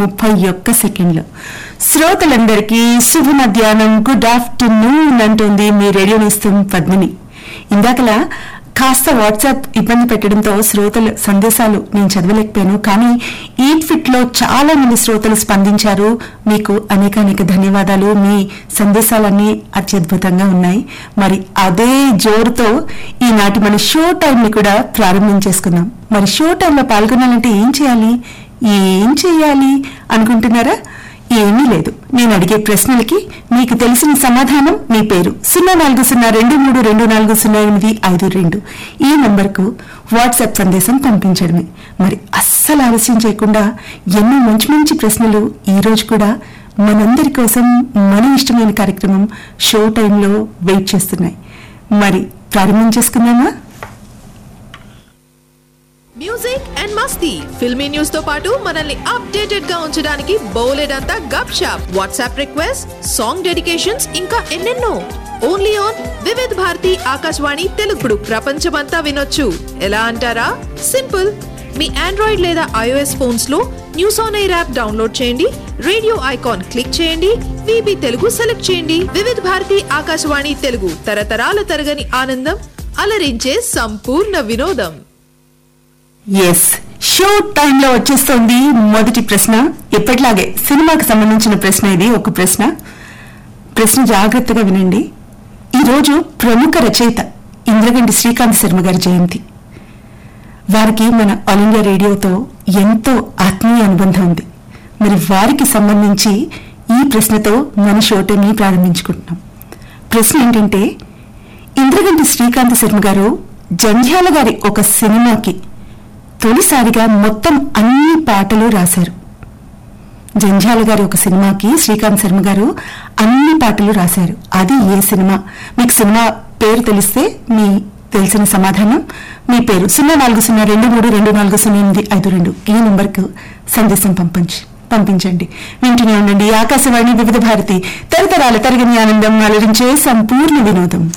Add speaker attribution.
Speaker 1: ముప్పై ఒక్క సెకండ్లు శ్రోతలందరికీ శుభ మధ్యాహ్నం గుడ్ ఆఫ్టర్నూన్ అంటుంది మీ రేడియో నేస్తం పద్మిని ఇందాకలా కాస్త వాట్సాప్ ఇబ్బంది పెట్టడంతో శ్రోతల సందేశాలు నేను చదవలేకపోయాను కానీ ఈట్ ఫిట్ లో చాలా మంది శ్రోతలు స్పందించారు మీకు అనేక అనేక ధన్యవాదాలు మీ సందేశాలన్నీ అత్యద్భుతంగా ఉన్నాయి మరి అదే జోరుతో ఈనాటి మన షో టైం ని కూడా ప్రారంభించేసుకుందాం మరి షో టైంలో పాల్గొనాలంటే ఏం చేయాలి ఏం చేయాలి అనుకుంటున్నారా ఏమీ లేదు నేను అడిగే ప్రశ్నలకి మీకు తెలిసిన సమాధానం మీ పేరు సున్నా నాలుగు సున్నా రెండు మూడు రెండు నాలుగు సున్నా ఎనిమిది ఐదు రెండు ఈ నంబర్కు వాట్సాప్ సందేశం పంపించడమే మరి అస్సలు ఆలస్యం చేయకుండా ఎన్నో మంచి మంచి ప్రశ్నలు ఈ రోజు కూడా మనందరి కోసం మన ఇష్టమైన కార్యక్రమం షో టైంలో వెయిట్ చేస్తున్నాయి మరి ప్రారంభించేసుకుందామా
Speaker 2: మ్యూజిక్ అండ్ మస్తీ ఫిల్మీ న్యూస్ తో పాటు మనల్ని అప్డేటెడ్ గా ఉంచడానికి బోలెడంతా gupshup WhatsApp request song dedications ఇంకా ఎన్నెన్నో ఓన్లీ ఆన్ వివిధ్ భారతి ఆకాశవాణి తెలుగుడు ప్రపంచమంతా వినొచ్చు ఎలా అంటారా సింపుల్ మీ ఆండ్రాయిడ్ లేదా ఐఓఎస్ ఫోన్స్ లో news on air app download చేయండి రేడియో ఐకాన్ క్లిక్ చేయండి విబి తెలుగు సెలెక్ట్ చేయండి వివిధ్ భారతి ఆకాశవాణి తెలుగు తరతరాల తరగని ఆనందం అలరించే సంపూర్ణ వినోదం
Speaker 1: ఎస్ షో టైంలో వచ్చేస్తోంది మొదటి ప్రశ్న ఎప్పటిలాగే సినిమాకి సంబంధించిన ప్రశ్న ఇది ఒక ప్రశ్న ప్రశ్న జాగ్రత్తగా వినండి ఈరోజు ప్రముఖ రచయిత ఇంద్రగంటి శ్రీకాంత్ శర్మ గారి జయంతి వారికి మన ఆల్ ఇండియా రేడియోతో ఎంతో ఆత్మీయ అనుబంధం ఉంది మరి వారికి సంబంధించి ఈ ప్రశ్నతో మన షో టైంని ప్రారంభించుకుంటున్నాం ప్రశ్న ఏంటంటే ఇంద్రగంటి శ్రీకాంత్ శర్మ గారు జంధ్యాల గారి ఒక సినిమాకి తొలిసారిగా మొత్తం అన్ని పాటలు రాశారు జంధ్యాల గారి ఒక సినిమాకి శ్రీకాంత్ శర్మ గారు అన్ని పాటలు రాశారు అది ఏ సినిమా మీకు సినిమా పేరు తెలిస్తే మీ తెలిసిన సమాధానం మీ పేరు సున్నా నాలుగు సున్నా రెండు మూడు రెండు నాలుగు సున్నా ఎనిమిది ఐదు రెండు ఈ నంబర్కు సందేశం పంపించి పంపించండి వింటూనే ఉండండి ఆకాశవాణి వివిధ భారతి తరతరాల తరగని ఆనందం అలరించే సంపూర్ణ వినోదం